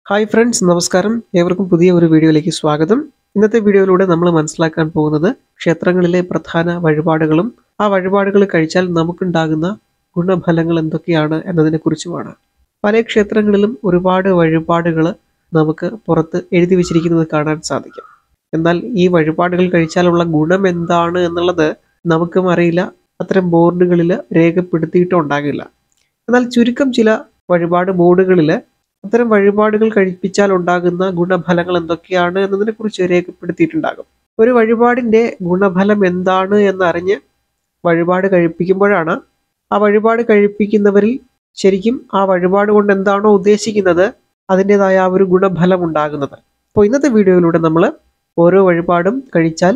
hi friends നമസ്കാരം ഏവർക്കും പുതിയ ഒരു വീഡിയോയിലേക്ക് സ്വാഗതം ഇന്നത്തെ വീഡിയോയിലൂടെ നമ്മൾ മനസ്സിലാക്കാൻ പോകുന്നത് ക്ഷേത്രങ്ങളിലെ പ്രധാന വഴിപാടുകളും ആ വഴിപാടുകൾ കഴിച്ചാൽ നമുക്കുണ്ടാകുന്ന ഗുണഫലങ്ങൾ എന്തൊക്കെയാണ് എന്നതിനെക്കുറിച്ചുമാണ് പല ക്ഷേത്രങ്ങളിലും ഒരുപാട് വഴിപാടുകൾ നമുക്ക് പുറത്ത് എഴുതി വച്ചിരിക്കുന്നത് കാണാൻ സാധിക്കും എന്നാൽ ഈ വഴിപാടുകൾ കഴിച്ചാലുള്ള ഗുണം എന്താണ് എന്നുള്ളത് നമുക്കും അറിയില്ല അത്തരം ബോർഡുകളിൽ രേഖപ്പെടുത്തിയിട്ടുണ്ടാകില്ല എന്നാൽ ചുരുക്കം ചില വഴിപാട് ബോർഡുകളിൽ അത്തരം വഴിപാടുകൾ കഴിപ്പിച്ചാൽ ഉണ്ടാകുന്ന ഗുണഫലങ്ങൾ എന്തൊക്കെയാണ് എന്നതിനെ കുറിച്ച് രേഖപ്പെടുത്തിയിട്ടുണ്ടാകും ഒരു വഴിപാടിന്റെ ഗുണഫലം എന്താണ് എന്നറിഞ്ഞ് വഴിപാട് കഴിപ്പിക്കുമ്പോഴാണ് ആ വഴിപാട് കഴിപ്പിക്കുന്നവരിൽ ശരിക്കും ആ വഴിപാട് കൊണ്ട് എന്താണോ ഉദ്ദേശിക്കുന്നത് അതിൻ്റെതായ ആ ഒരു ഗുണഫലം ഉണ്ടാകുന്നത് അപ്പോൾ ഇന്നത്തെ വീഡിയോയിലൂടെ നമ്മൾ ഓരോ വഴിപാടും കഴിച്ചാൽ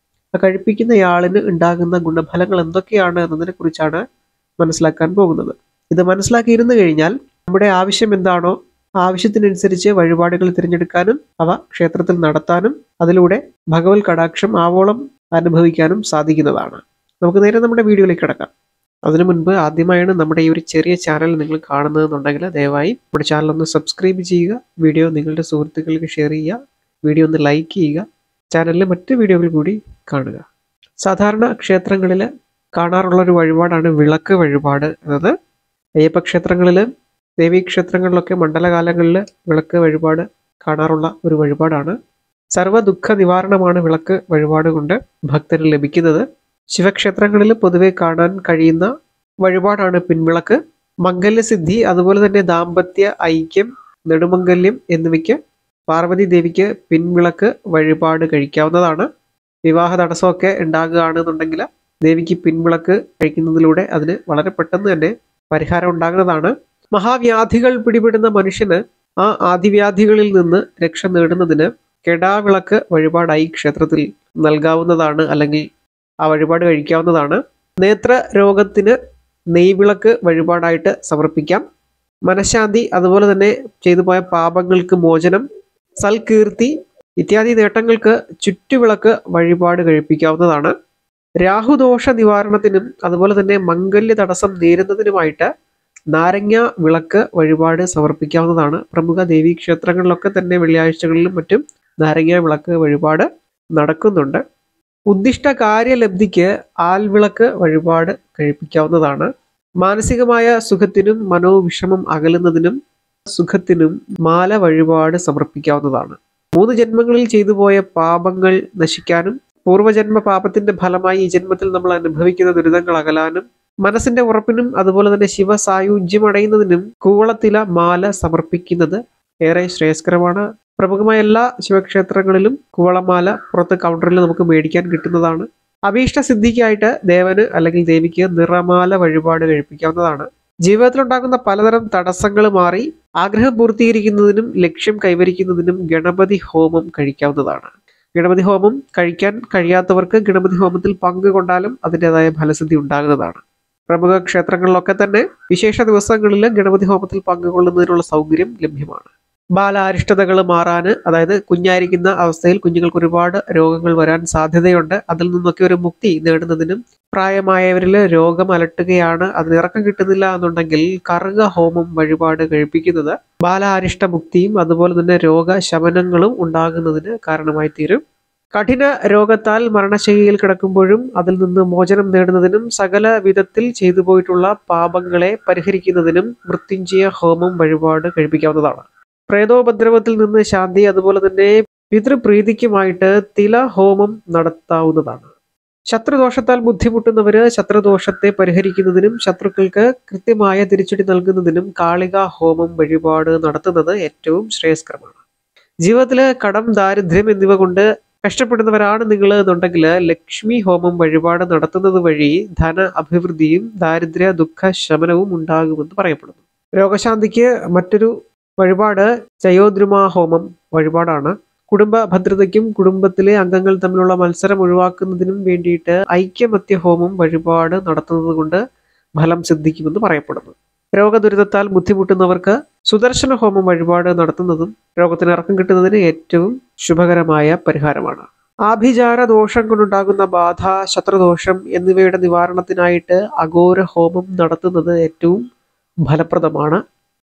ആ കഴിപ്പിക്കുന്നയാളിന് ഉണ്ടാകുന്ന ഗുണഫലങ്ങൾ എന്തൊക്കെയാണ് എന്നതിനെ കുറിച്ചാണ് മനസ്സിലാക്കാൻ പോകുന്നത് ഇത് മനസ്സിലാക്കിയിരുന്നു കഴിഞ്ഞാൽ നമ്മുടെ ആവശ്യം എന്താണോ ആ ആവശ്യത്തിനനുസരിച്ച് വഴിപാടുകൾ തിരഞ്ഞെടുക്കാനും അവ ക്ഷേത്രത്തിൽ നടത്താനും അതിലൂടെ ഭഗവത് കടാക്ഷം ആവോളം അനുഭവിക്കാനും സാധിക്കുന്നതാണ് നമുക്ക് നേരെ നമ്മുടെ വീഡിയോയിലേക്ക് കിടക്കാം അതിനു മുൻപ് ആദ്യമായാണ് നമ്മുടെ ഈ ഒരു ചെറിയ ചാനൽ നിങ്ങൾ കാണുന്നതെന്നുണ്ടെങ്കിൽ ദയവായി നമ്മുടെ ചാനൽ ഒന്ന് സബ്സ്ക്രൈബ് ചെയ്യുക വീഡിയോ നിങ്ങളുടെ സുഹൃത്തുക്കൾക്ക് ഷെയർ ചെയ്യുക വീഡിയോ ഒന്ന് ലൈക്ക് ചെയ്യുക ചാനലിലെ മറ്റ് വീഡിയോകൾ കൂടി കാണുക സാധാരണ ക്ഷേത്രങ്ങളിൽ കാണാറുള്ള ഒരു വഴിപാടാണ് വിളക്ക് വഴിപാട് എന്നത് അയ്യപ്പ ക്ഷേത്രങ്ങളിൽ ദേവീക്ഷേത്രങ്ങളിലൊക്കെ മണ്ഡലകാലങ്ങളിൽ വിളക്ക് വഴിപാട് കാണാറുള്ള ഒരു വഴിപാടാണ് സർവ്വ ദുഃഖ നിവാരണമാണ് വിളക്ക് വഴിപാട് കൊണ്ട് ഭക്തന് ലഭിക്കുന്നത് ശിവക്ഷേത്രങ്ങളിൽ പൊതുവെ കാണാൻ കഴിയുന്ന വഴിപാടാണ് പിൻവിളക്ക് മംഗല്യസിദ്ധി അതുപോലെ തന്നെ ദാമ്പത്യ ഐക്യം നെടുമംഗല്യം എന്നിവയ്ക്ക് പാർവതി ദേവിക്ക് പിൻവിളക്ക് വഴിപാട് കഴിക്കാവുന്നതാണ് വിവാഹ തടസ്സമൊക്കെ ഉണ്ടാകുകയാണെന്നുണ്ടെങ്കിൽ ദേവിക്ക് പിൻവിളക്ക് കഴിക്കുന്നതിലൂടെ അതിന് വളരെ പെട്ടെന്ന് തന്നെ പരിഹാരം ഉണ്ടാകുന്നതാണ് മഹാവ്യാധികൾ പിടിപെടുന്ന മനുഷ്യന് ആ ആദിവ്യാധികളിൽ നിന്ന് രക്ഷ നേടുന്നതിന് കെടാവിളക്ക് വഴിപാടായി ക്ഷേത്രത്തിൽ നൽകാവുന്നതാണ് അല്ലെങ്കിൽ ആ വഴിപാട് കഴിക്കാവുന്നതാണ് നേത്ര രോഗത്തിന് നെയ്വിളക്ക് വഴിപാടായിട്ട് സമർപ്പിക്കാം മനഃശാന്തി അതുപോലെ തന്നെ ചെയ്തു പോയ പാപങ്ങൾക്ക് മോചനം സൽകീർത്തി ഇത്യാദി നേട്ടങ്ങൾക്ക് ചുറ്റുവിളക്ക് വഴിപാട് കഴിപ്പിക്കാവുന്നതാണ് രാഹുദോഷ നിവാരണത്തിനും അതുപോലെ തന്നെ മംഗല്യ തടസ്സം നേരുന്നതിനുമായിട്ട് നാരങ്ങ വിളക്ക് വഴിപാട് സമർപ്പിക്കാവുന്നതാണ് പ്രമുഖ ദേവീ ക്ഷേത്രങ്ങളിലൊക്കെ തന്നെ വെള്ളിയാഴ്ചകളിലും മറ്റും നാരങ്ങ വിളക്ക് വഴിപാട് നടക്കുന്നുണ്ട് ഉദ്ദിഷ്ട കാര്യലബ്ധിക്ക് ആൽവിളക്ക് വഴിപാട് കഴിപ്പിക്കാവുന്നതാണ് മാനസികമായ സുഖത്തിനും മനോവിഷമം അകലുന്നതിനും സുഖത്തിനും മാല വഴിപാട് സമർപ്പിക്കാവുന്നതാണ് മൂന്ന് ജന്മങ്ങളിൽ ചെയ്തു പോയ പാപങ്ങൾ നശിക്കാനും പൂർവ്വജന്മ പാപത്തിന്റെ ഫലമായി ഈ ജന്മത്തിൽ നമ്മൾ അനുഭവിക്കുന്ന ദുരിതങ്ങൾ അകലാനും മനസ്സിന്റെ ഉറപ്പിനും അതുപോലെ തന്നെ ശിവസായുജ്യം അടയുന്നതിനും കൂവളത്തില മാല സമർപ്പിക്കുന്നത് ഏറെ ശ്രേയസ്കരമാണ് പ്രമുഖമായ എല്ലാ ശിവക്ഷേത്രങ്ങളിലും കൂവളമാല പുറത്ത് കൗണ്ടറിൽ നമുക്ക് മേടിക്കാൻ കിട്ടുന്നതാണ് അഭീഷ്ട സിദ്ധിക്കായിട്ട് ദേവന് അല്ലെങ്കിൽ ദേവിക്ക് നിറമാല വഴിപാട് കഴിപ്പിക്കാവുന്നതാണ് ജീവിതത്തിലുണ്ടാകുന്ന പലതരം തടസ്സങ്ങൾ മാറി ആഗ്രഹം പൂർത്തീകരിക്കുന്നതിനും ലക്ഷ്യം കൈവരിക്കുന്നതിനും ഗണപതി ഹോമം കഴിക്കാവുന്നതാണ് ഗണപതി ഹോമം കഴിക്കാൻ കഴിയാത്തവർക്ക് ഗണപതി ഹോമത്തിൽ പങ്കുകൊണ്ടാലും അതിൻ്റെതായ ഫലസിദ്ധി ഉണ്ടാകുന്നതാണ് പ്രമുഖ ക്ഷേത്രങ്ങളിലൊക്കെ തന്നെ വിശേഷ ദിവസങ്ങളിൽ ഗണപതി ഹോമത്തിൽ പങ്കുകൊള്ളുന്നതിനുള്ള സൗകര്യം ലഭ്യമാണ് ബാലാരിഷ്ടതകൾ മാറാൻ അതായത് കുഞ്ഞായിരിക്കുന്ന അവസ്ഥയിൽ കുഞ്ഞുങ്ങൾക്ക് ഒരുപാട് രോഗങ്ങൾ വരാൻ സാധ്യതയുണ്ട് അതിൽ നിന്നൊക്കെ ഒരു മുക്തി നേടുന്നതിനും പ്രായമായവരിൽ രോഗം അലട്ടുകയാണ് അതിന് ഇറക്കം കിട്ടുന്നില്ല എന്നുണ്ടെങ്കിൽ കറുക ഹോമം വഴിപാട് കഴിപ്പിക്കുന്നത് ബാലാരിഷ്ട മുക്തിയും അതുപോലെ തന്നെ രോഗശമനങ്ങളും ഉണ്ടാകുന്നതിന് കാരണമായി തീരും കഠിന രോഗത്താൽ മരണശൈലിയിൽ കിടക്കുമ്പോഴും അതിൽ നിന്ന് മോചനം നേടുന്നതിനും സകല വിധത്തിൽ ചെയ്തു പോയിട്ടുള്ള പാപങ്ങളെ പരിഹരിക്കുന്നതിനും മൃത്യുഞ്ജയ ഹോമം വഴിപാട് കഴിപ്പിക്കാവുന്നതാണ് പ്രേതോപദ്രവത്തിൽ നിന്ന് ശാന്തി അതുപോലെ തന്നെ പിതൃപ്രീതിക്കുമായിട്ട് തില ഹോമം നടത്താവുന്നതാണ് ശത്രുദോഷത്താൽ ബുദ്ധിമുട്ടുന്നവര് ശത്രുദോഷത്തെ പരിഹരിക്കുന്നതിനും ശത്രുക്കൾക്ക് കൃത്യമായ തിരിച്ചടി നൽകുന്നതിനും കാളിക ഹോമം വഴിപാട് നടത്തുന്നത് ഏറ്റവും ശ്രേയസ്കരമാണ് ജീവിതത്തില് കടം ദാരിദ്ര്യം എന്നിവ കൊണ്ട് കഷ്ടപ്പെടുന്നവരാണ് നിങ്ങൾ എന്നുണ്ടെങ്കിൽ ലക്ഷ്മി ഹോമം വഴിപാട് നടത്തുന്നത് വഴി ധന അഭിവൃദ്ധിയും ദാരിദ്ര്യ ദുഃഖ ശമനവും ഉണ്ടാകുമെന്ന് പറയപ്പെടുന്നു രോഗശാന്തിക്ക് മറ്റൊരു വഴിപാട് ചയോദ്രുമാ ഹോമം വഴിപാടാണ് കുടുംബ ഭദ്രതയ്ക്കും കുടുംബത്തിലെ അംഗങ്ങൾ തമ്മിലുള്ള മത്സരം ഒഴിവാക്കുന്നതിനും വേണ്ടിയിട്ട് ഐക്യമത്യ ഹോമം വഴിപാട് നടത്തുന്നത് കൊണ്ട് ഫലം സിദ്ധിക്കുമെന്ന് പറയപ്പെടുന്നു രോഗദുരിതത്താൽ ബുദ്ധിമുട്ടുന്നവർക്ക് സുദർശന ഹോമം വഴിപാട് നടത്തുന്നതും രോഗത്തിന് ഇറക്കം കിട്ടുന്നതിന് ഏറ്റവും ശുഭകരമായ പരിഹാരമാണ് ആഭിചാര ദോഷം കൊണ്ടുണ്ടാകുന്ന ബാധ ശത്രുദോഷം എന്നിവയുടെ നിവാരണത്തിനായിട്ട് അഘോര ഹോമം നടത്തുന്നത് ഏറ്റവും ഫലപ്രദമാണ്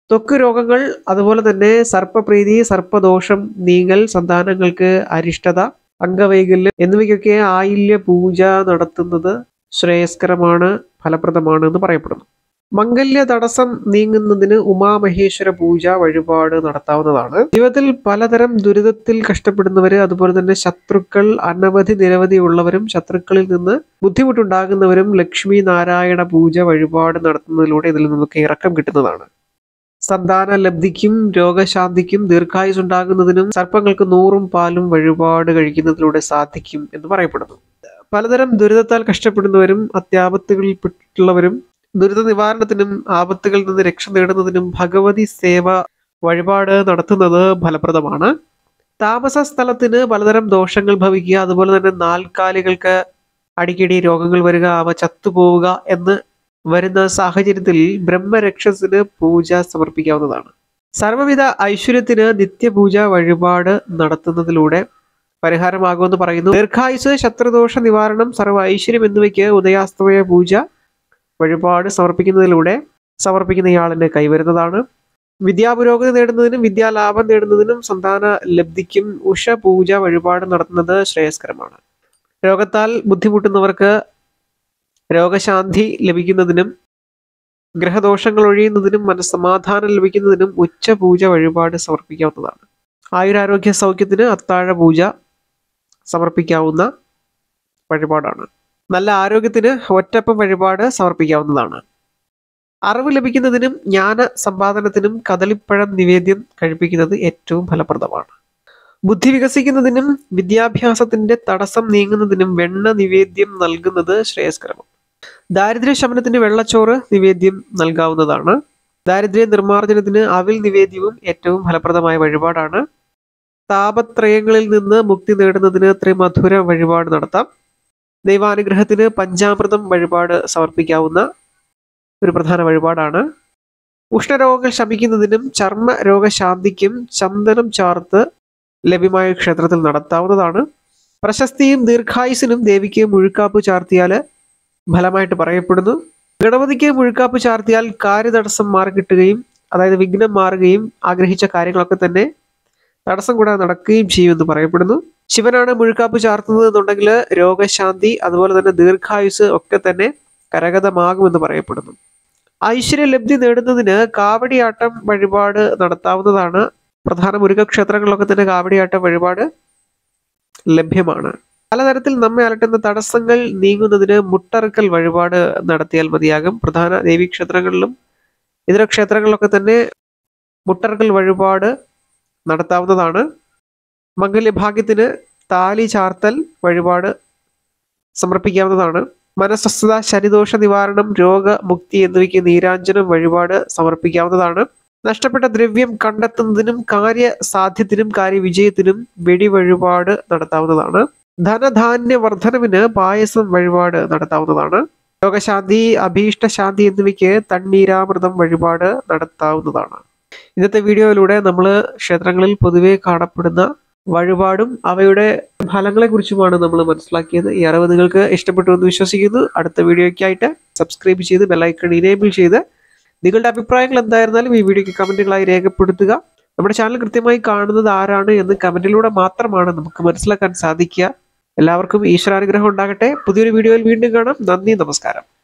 ത്വക്ക് രോഗങ്ങൾ അതുപോലെ തന്നെ സർപ്പപ്രീതി സർപ്പദോഷം നീങ്ങൽ സന്താനങ്ങൾക്ക് അരിഷ്ടത അംഗവൈകല്യം എന്നിവയ്ക്കൊക്കെ ആയില്യ പൂജ നടത്തുന്നത് ശ്രേയസ്കരമാണ് ഫലപ്രദമാണ് എന്ന് പറയപ്പെടുന്നു മംഗല്യ തടസ്സം നീങ്ങുന്നതിന് ഉമാമഹേശ്വര പൂജ വഴിപാട് നടത്താവുന്നതാണ് ജീവിതത്തിൽ പലതരം ദുരിതത്തിൽ കഷ്ടപ്പെടുന്നവര് അതുപോലെ തന്നെ ശത്രുക്കൾ അനവധി നിരവധി ഉള്ളവരും ശത്രുക്കളിൽ നിന്ന് ബുദ്ധിമുട്ടുണ്ടാകുന്നവരും ലക്ഷ്മി നാരായണ പൂജ വഴിപാട് നടത്തുന്നതിലൂടെ ഇതിൽ നിന്നൊക്കെ ഇറക്കം കിട്ടുന്നതാണ് സന്താന ലബ്ധിക്കും രോഗശാന്തിക്കും ദീർഘായുസ് ഉണ്ടാകുന്നതിനും സർപ്പങ്ങൾക്ക് നൂറും പാലും വഴിപാട് കഴിക്കുന്നതിലൂടെ സാധിക്കും എന്ന് പറയപ്പെടുന്നു പലതരം ദുരിതത്താൽ കഷ്ടപ്പെടുന്നവരും അത്യാപത്തുകളിൽ പെട്ടിട്ടുള്ളവരും ദുരിത നിവാരണത്തിനും ആപത്തുകളിൽ നിന്ന് രക്ഷ നേടുന്നതിനും ഭഗവതി സേവ വഴിപാട് നടത്തുന്നത് ഫലപ്രദമാണ് താമസ സ്ഥലത്തിന് പലതരം ദോഷങ്ങൾ ഭവിക്കുക അതുപോലെ തന്നെ നാൽക്കാലികൾക്ക് അടിക്കടി രോഗങ്ങൾ വരിക അവ ചത്തുപോവുക എന്ന് വരുന്ന സാഹചര്യത്തിൽ ബ്രഹ്മരക്ഷസിന് പൂജ സമർപ്പിക്കാവുന്നതാണ് സർവ്വവിധ ഐശ്വര്യത്തിന് നിത്യപൂജ വഴിപാട് നടത്തുന്നതിലൂടെ പരിഹാരമാകുമെന്ന് പറയുന്നു ദീർഘായുസ് ശത്രുദോഷ നിവാരണം സർവ്വ ഐശ്വര്യം എന്നിവയ്ക്ക് ഉദയാസ്തമയ പൂജ വഴിപാട് സമർപ്പിക്കുന്നതിലൂടെ സമർപ്പിക്കുന്നയാളിന് കൈവരുന്നതാണ് വിദ്യാപുരോഗതി നേടുന്നതിനും വിദ്യാലാഭം നേടുന്നതിനും സന്താന ലബ്ധിക്കും ഉഷ പൂജ വഴിപാട് നടത്തുന്നത് ശ്രേയസ്കരമാണ് രോഗത്താൽ ബുദ്ധിമുട്ടുന്നവർക്ക് രോഗശാന്തി ലഭിക്കുന്നതിനും ഗ്രഹദോഷങ്ങൾ ഒഴിയുന്നതിനും മനസ്സമാധാനം ലഭിക്കുന്നതിനും ഉച്ചപൂജ വഴിപാട് സമർപ്പിക്കാവുന്നതാണ് ആയുരാരോഗ്യ സൗഖ്യത്തിന് അത്താഴ പൂജ സമർപ്പിക്കാവുന്ന വഴിപാടാണ് നല്ല ആരോഗ്യത്തിന് ഒറ്റപ്പം വഴിപാട് സമർപ്പിക്കാവുന്നതാണ് അറിവ് ലഭിക്കുന്നതിനും ജ്ഞാന സമ്പാദനത്തിനും കദളിപ്പഴം നിവേദ്യം കഴിപ്പിക്കുന്നത് ഏറ്റവും ഫലപ്രദമാണ് ബുദ്ധി വികസിക്കുന്നതിനും വിദ്യാഭ്യാസത്തിന്റെ തടസ്സം നീങ്ങുന്നതിനും വെണ്ണ നിവേദ്യം നൽകുന്നത് ശ്രേയസ്കരമാണ് ദാരിദ്ര്യ ശമനത്തിന് വെള്ളച്ചോറ് നിവേദ്യം നൽകാവുന്നതാണ് ദാരിദ്ര്യ നിർമ്മാർജ്ജനത്തിന് അവിൽ നിവേദ്യവും ഏറ്റവും ഫലപ്രദമായ വഴിപാടാണ് താപത്രയങ്ങളിൽ നിന്ന് മുക്തി നേടുന്നതിന് ത്രിമധുര വഴിപാട് നടത്താം ദൈവാനുഗ്രഹത്തിന് പഞ്ചാമൃതം വഴിപാട് സമർപ്പിക്കാവുന്ന ഒരു പ്രധാന വഴിപാടാണ് ഉഷ്ണരോഗങ്ങൾ ശമിക്കുന്നതിനും ചർമ്മ രോഗശാന്തിക്കും ചന്ദനം ചാർത്ത് ലഭ്യമായ ക്ഷേത്രത്തിൽ നടത്താവുന്നതാണ് പ്രശസ്തിയും ദീർഘായുസിനും ദേവിക്ക് മുഴുക്കാപ്പ് ചാർത്തിയാൽ ഫലമായിട്ട് പറയപ്പെടുന്നു ഗണപതിക്ക് മുഴുക്കാപ്പ് ചാർത്തിയാൽ കാര്യതടസ്സം മാറിക്കിട്ടുകയും അതായത് വിഘ്നം മാറുകയും ആഗ്രഹിച്ച കാര്യങ്ങളൊക്കെ തന്നെ തടസ്സം കൂടാതെ നടക്കുകയും ചെയ്യുമെന്ന് പറയപ്പെടുന്നു ശിവനാണ് മുഴുക്കാപ്പ് ചാർത്തുന്നത് എന്നുണ്ടെങ്കിൽ രോഗശാന്തി അതുപോലെ തന്നെ ദീർഘായുസ് ഒക്കെ തന്നെ കരഗതമാകുമെന്ന് പറയപ്പെടുന്നു ഐശ്വര്യലബ്ധി നേടുന്നതിന് കാവടിയാട്ടം വഴിപാട് നടത്താവുന്നതാണ് പ്രധാന മുരുകക്ഷേത്രങ്ങളിലൊക്കെ തന്നെ കാവടിയാട്ടം വഴിപാട് ലഭ്യമാണ് പലതരത്തിൽ നമ്മെ അലട്ടുന്ന തടസ്സങ്ങൾ നീങ്ങുന്നതിന് മുട്ടറുക്കൽ വഴിപാട് നടത്തിയാൽ മതിയാകും പ്രധാന ദേവീക്ഷേത്രങ്ങളിലും ഇതര ക്ഷേത്രങ്ങളിലൊക്കെ തന്നെ മുട്ടറുക്കൽ വഴിപാട് നടത്താവുന്നതാണ് മംഗല്യഭാഗ്യത്തിന് താലി ചാർത്തൽ വഴിപാട് സമർപ്പിക്കാവുന്നതാണ് മനസ്വസ്ഥത ശനിദോഷ നിവാരണം രോഗമുക്തി എന്നിവയ്ക്ക് നീരാഞ്ജനം വഴിപാട് സമർപ്പിക്കാവുന്നതാണ് നഷ്ടപ്പെട്ട ദ്രവ്യം കണ്ടെത്തുന്നതിനും കാര്യസാധ്യത്തിനും കാര്യവിജയത്തിനും വെടി വഴിപാട് നടത്താവുന്നതാണ് ധനധാന്യ വർധനവിന് പായസം വഴിപാട് നടത്താവുന്നതാണ് രോഗശാന്തി അഭീഷ്ടശാന്തി എന്നിവയ്ക്ക് തണ്ണീരാമൃതം വഴിപാട് നടത്താവുന്നതാണ് ഇന്നത്തെ വീഡിയോയിലൂടെ നമ്മൾ ക്ഷേത്രങ്ങളിൽ പൊതുവെ കാണപ്പെടുന്ന വഴിപാടും അവയുടെ ഫലങ്ങളെ കുറിച്ചുമാണ് നമ്മൾ മനസ്സിലാക്കിയത് ഈ അറിവ് നിങ്ങൾക്ക് ഇഷ്ടപ്പെട്ടു എന്ന് വിശ്വസിക്കുന്നു അടുത്ത വീഡിയോയ്ക്കായിട്ട് സബ്സ്ക്രൈബ് ചെയ്ത് ബെല്ലൈക്കൺ ഇനേബിൾ ചെയ്ത് നിങ്ങളുടെ അഭിപ്രായങ്ങൾ എന്തായിരുന്നാലും ഈ വീഡിയോയ്ക്ക് കമന്റുകളായി രേഖപ്പെടുത്തുക നമ്മുടെ ചാനൽ കൃത്യമായി കാണുന്നത് ആരാണ് എന്ന് കമന്റിലൂടെ മാത്രമാണ് നമുക്ക് മനസ്സിലാക്കാൻ സാധിക്കുക എല്ലാവർക്കും ഈശ്വരാനുഗ്രഹം ഉണ്ടാകട്ടെ പുതിയൊരു വീഡിയോയിൽ വീണ്ടും കാണാം നന്ദി നമസ്കാരം